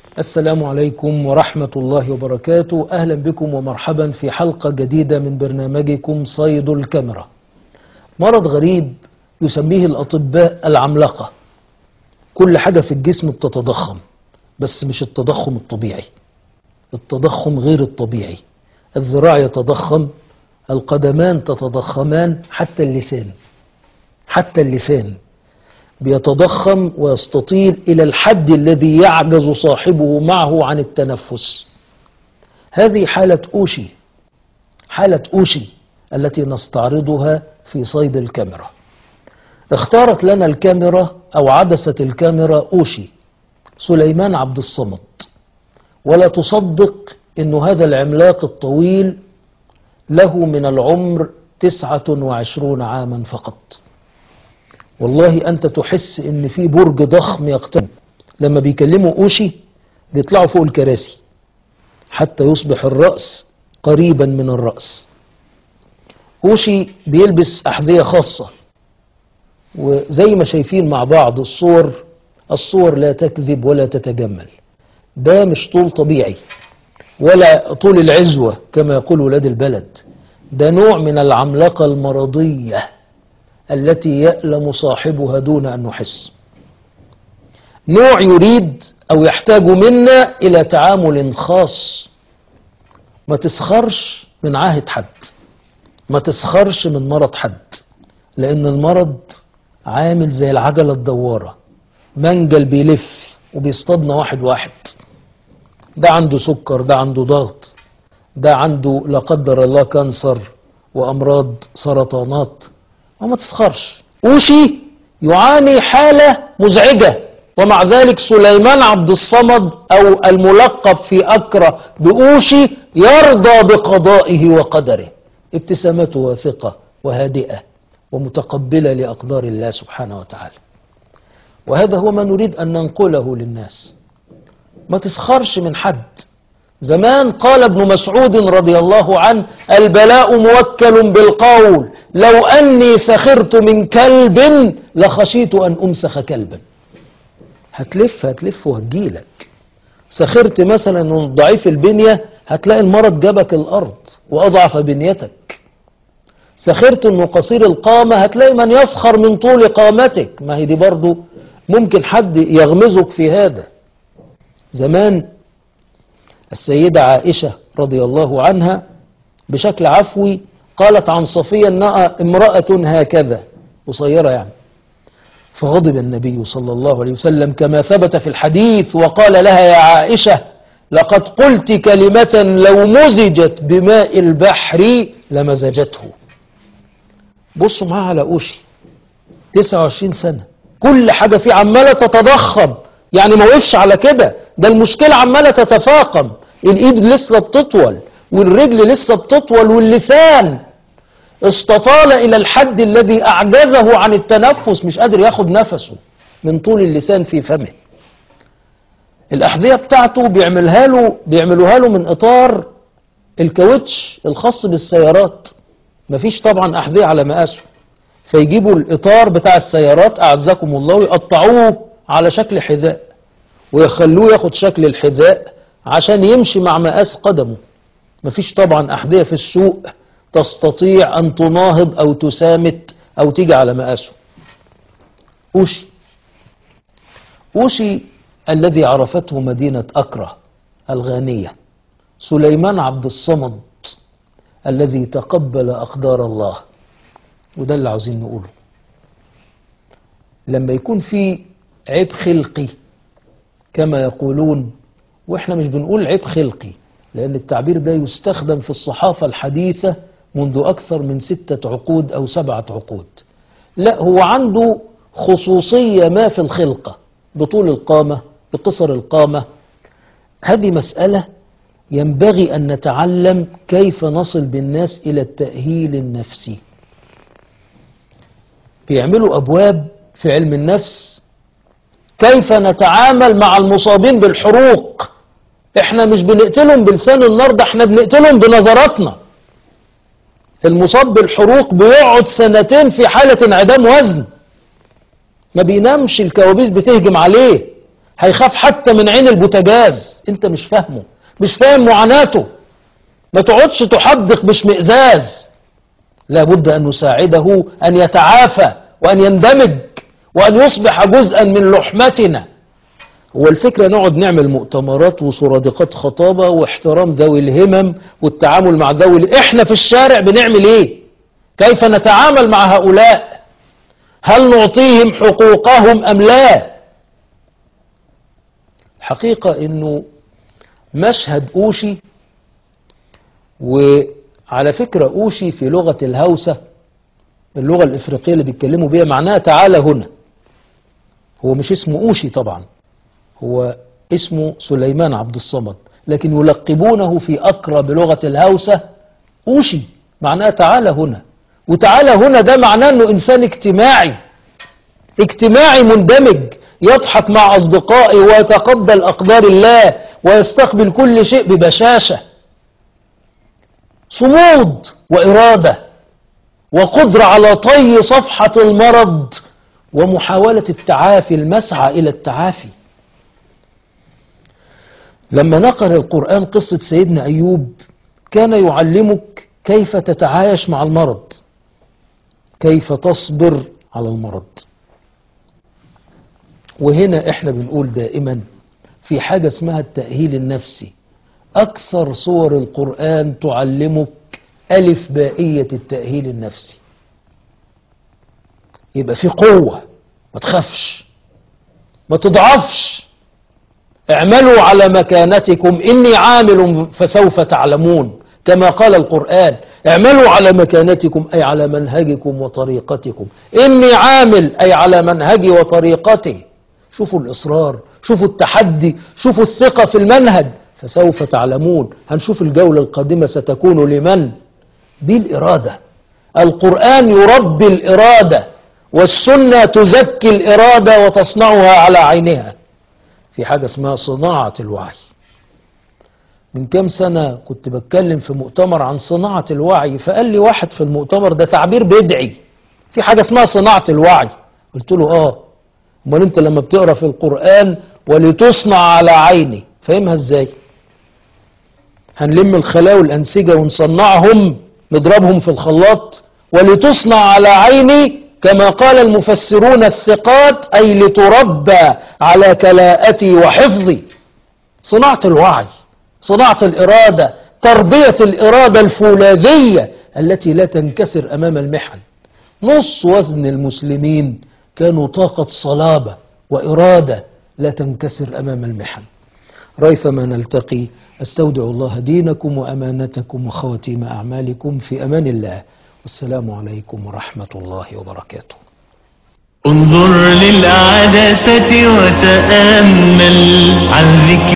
السلام عليكم ورحمة الله وبركاته أهلا بكم ومرحبا في حلقة جديدة من برنامجكم صيد الكاميرا مرض غريب يسميه الأطباء العملاقة كل حاجة في الجسم بتتضخم بس مش التضخم الطبيعي التضخم غير الطبيعي الذراع يتضخم القدمان تتضخمان حتى اللسان حتى اللسان بيتضخم ويستطيل إلى الحد الذي يعجز صاحبه معه عن التنفس هذه حالة أوشي حالة أوشي التي نستعرضها في صيد الكاميرا اختارت لنا الكاميرا أو عدسة الكاميرا أوشي سليمان عبد الصمد ولا تصدق أن هذا العملاق الطويل له من العمر تسعة وعشرون عاما فقط والله أنت تحس إن في برج ضخم يقترب لما بيكلموا أوشي بيطلعوا فوق الكراسي حتى يصبح الرأس قريبا من الرأس أوشي بيلبس أحذية خاصة وزي ما شايفين مع بعض الصور الصور لا تكذب ولا تتجمل ده مش طول طبيعي ولا طول العزوة كما يقول ولاد البلد ده نوع من العملاقة المرضية التي يألم صاحبها دون أن نحس نوع يريد أو يحتاج منا إلى تعامل خاص ما تسخرش من عاهة حد ما تسخرش من مرض حد لأن المرض عامل زي العجلة الدوارة منجل بيلف وبيصطادنا واحد واحد ده عنده سكر ده عنده ضغط ده عنده لا قدر الله كانسر وأمراض سرطانات وما تسخرش أوشي يعاني حالة مزعجة ومع ذلك سليمان عبد الصمد أو الملقب في أكرة بأوشي يرضى بقضائه وقدره ابتسامته واثقة وهادئة ومتقبلة لأقدار الله سبحانه وتعالى وهذا هو ما نريد أن ننقله للناس ما تسخرش من حد زمان قال ابن مسعود رضي الله عنه البلاء موكل بالقول لو أني سخرت من كلب لخشيت أن أمسخ كلبا هتلف هتلف وهتجيلك سخرت مثلا من ضعيف البنية هتلاقي المرض جابك الأرض وأضعف بنيتك سخرت انه قصير القامة هتلاقي من يسخر من طول قامتك ما هي دي برضو ممكن حد يغمزك في هذا زمان السيدة عائشة رضي الله عنها بشكل عفوي قالت عن صفية انها امرأة هكذا قصيرة يعني فغضب النبي صلى الله عليه وسلم كما ثبت في الحديث وقال لها يا عائشة لقد قلت كلمة لو مزجت بماء البحر لمزجته بصوا معاه على أوشي 29 سنة كل حاجة فيه عمالة تتضخم يعني ما وقفش على كده ده المشكلة عمالة تتفاقم الإيد لسه بتطول والرجل لسه بتطول واللسان استطال إلى الحد الذي أعجزه عن التنفس مش قادر ياخد نفسه من طول اللسان في فمه الأحذية بتاعته بيعملها له بيعملوها له من إطار الكاوتش الخاص بالسيارات مفيش طبعا أحذية على مقاسه فيجيبوا الإطار بتاع السيارات أعزكم الله ويقطعوه على شكل حذاء ويخلوه ياخد شكل الحذاء عشان يمشي مع مقاس قدمه مفيش طبعا أحذية في السوق تستطيع أن تناهض أو تسامت أو تيجي على مقاسه أوشي أوشي الذي عرفته مدينة أكره الغانية سليمان عبد الصمد الذي تقبل أقدار الله وده اللي عاوزين نقوله لما يكون في عيب خلقي كما يقولون واحنا مش بنقول عيب خلقي لأن التعبير ده يستخدم في الصحافة الحديثة منذ أكثر من ستة عقود أو سبعة عقود لا هو عنده خصوصية ما في الخلقة بطول القامة بقصر القامة هذه مسألة ينبغي أن نتعلم كيف نصل بالناس إلى التأهيل النفسي بيعملوا أبواب في علم النفس كيف نتعامل مع المصابين بالحروق احنا مش بنقتلهم بلسان النار ده احنا بنقتلهم بنظراتنا المصاب بالحروق بيقعد سنتين في حالة انعدام وزن ما بينامش الكوابيس بتهجم عليه هيخاف حتى من عين البوتاجاز انت مش فاهمه مش فاهم معاناته ما تقعدش تحدق باشمئزاز لابد أن نساعده أن يتعافى وأن يندمج وأن يصبح جزءا من لحمتنا هو الفكرة نقعد نعمل مؤتمرات وسرادقات خطابة واحترام ذوي الهمم والتعامل مع ذوي ال- احنا في الشارع بنعمل ايه كيف نتعامل مع هؤلاء هل نعطيهم حقوقهم ام لا الحقيقة انه مشهد اوشي وعلى فكرة اوشي في لغة الهوسة اللغة الافريقية اللي بيتكلموا بيها معناها تعالى هنا هو مش اسمه اوشي طبعا هو اسمه سليمان عبد الصمد لكن يلقبونه في أقرب لغة الهوسة أوشي معناه تعالى هنا وتعالى هنا ده معناه أنه إنسان اجتماعي اجتماعي مندمج يضحك مع أصدقائه ويتقبل أقدار الله ويستقبل كل شيء ببشاشة صمود وإرادة وقدرة على طي صفحة المرض ومحاولة التعافي المسعى إلى التعافي لما نقل القرآن قصة سيدنا أيوب كان يعلمك كيف تتعايش مع المرض كيف تصبر على المرض وهنا احنا بنقول دائما في حاجة اسمها التأهيل النفسي أكثر صور القرآن تعلمك ألف بائية التأهيل النفسي يبقى في قوة ما تخافش ما تضعفش اعملوا على مكانتكم إني عامل فسوف تعلمون كما قال القرآن اعملوا على مكانتكم أي على منهجكم وطريقتكم إني عامل أي على منهجي وطريقتي شوفوا الإصرار شوفوا التحدي شوفوا الثقة في المنهج فسوف تعلمون هنشوف الجولة القادمة ستكون لمن دي الإرادة القرآن يربي الإرادة والسنة تزكي الإرادة وتصنعها على عينها في حاجة اسمها صناعة الوعي من كام سنة كنت بتكلم في مؤتمر عن صناعة الوعي فقال لي واحد في المؤتمر ده تعبير بدعي في حاجة اسمها صناعة الوعي قلت له اه امال انت لما بتقرا في القرآن ولتصنع على عيني فاهمها ازاي هنلم الخلايا والأنسجة ونصنعهم نضربهم في الخلاط ولتصنع على عيني كما قال المفسرون الثقات أي لتربى على كلاءتي وحفظي صناعة الوعي صناعة الإرادة تربية الإرادة الفولاذية التي لا تنكسر أمام المحن نص وزن المسلمين كانوا طاقة صلابة وإرادة لا تنكسر أمام المحن ريثما نلتقي استودع الله دينكم وأمانتكم وخواتيم أعمالكم في أمان الله والسلام عليكم ورحمة الله وبركاته انظر للعدسة وتأمل عن ذكر